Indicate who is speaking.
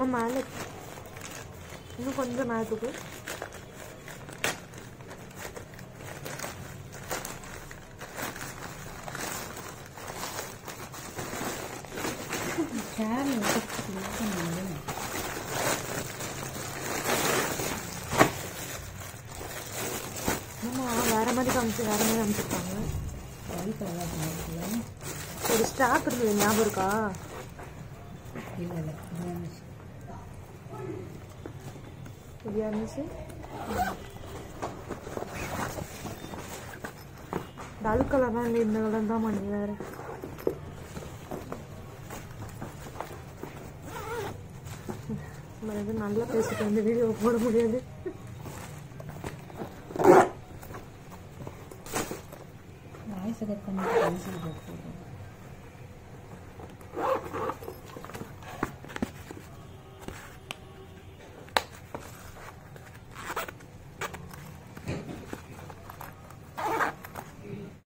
Speaker 1: இன்னும் மேலே இன்னும் கொஞ்சம் மேலே தூக்கு
Speaker 2: சேர் பண்ணுங்க
Speaker 1: ஆமாம் வேறு மாதிரி காமிச்சு வேறு மாதிரி காமிச்சிருக்காங்க
Speaker 2: ஒயிட் கலர் பண்ணுறதுல
Speaker 1: ஒரு ஸ்டாப் இருந்தது ஞாபகம் இருக்கா
Speaker 2: இல்லை இல்லை இது இருந்துச்சு
Speaker 1: இப்படியா இருந்துச்சு டல் கலர் தான் இல்லை இந்த கலர் தான் மணி வேறு நம்ம எதுவும் நல்லா பேசிட்டு வந்து வீடியோ போட முடியாது
Speaker 2: வாய்ஸ் கட் பண்ணிட்டு பென்சில் போட்டு